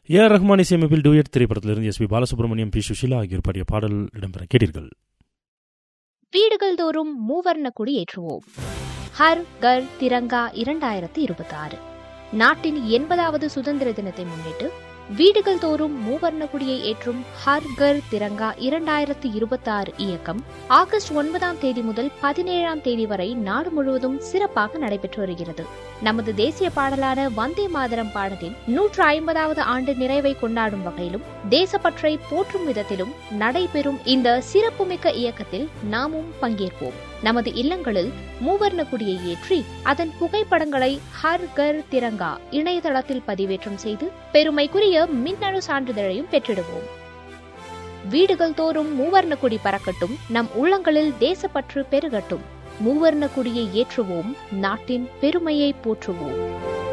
A R Rahman இசையமைப்பில் Duet திரைப்படத்திலிருந்து S P Balasubramaniam P Susheela ஆகியோர் பாடிய பாடல் இடம்பெற கேட்டீர்கள் வீடுகள் தோறும் மூவர்ண கொடி ஏற்றுவோம் ஹர் கர் திரங்கா இரண்டாயிரத்தி இருபத்தி ஆறு நாட்டின் எண்பதாவது சுதந்திர தினத்தை முன்னிட்டு வீடுகள் தோறும் மூவர்ண கொடியை ஏற்றும் ஹர் கர் திரங்கா இரண்டாயிரத்தி இருபத்தி ஆறு இயக்கம் ஆகஸ்ட் ஒன்பதாம் தேதி முதல் பதினேழாம் தேதி வரை நாடு முழுவதும் சிறப்பாக நடைபெற்று வருகிறது நமது தேசிய பாடலான வந்தே மாதரம் பாடலின் நூற்று ஐம்பதாவது ஆண்டு நிறைவை கொண்டாடும் வகையிலும் தேசப்பற்றை போற்றும் விதத்திலும் நடைபெறும் இந்த சிறப்புமிக்க இயக்கத்தில் நாமும் பங்கேற்போம் நமது இல்லங்களில் மூவர்ண கொடியை ஏற்றி அதன் புகைப்படங்களை ஹர் கர் திரங்கா இணையதளத்தில் பதிவேற்றம் செய்து பெருமைக்குரிய மின்னணு சான்றிதழையும் பெற்றிடுவோம் வீடுகள் தோறும் மூவர்ண கொடி பறக்கட்டும் நம் உள்ளங்களில் தேசப்பற்று பெருகட்டும் மூவர்ண கொடியை ஏற்றுவோம் நாட்டின் பெருமையை போற்றுவோம்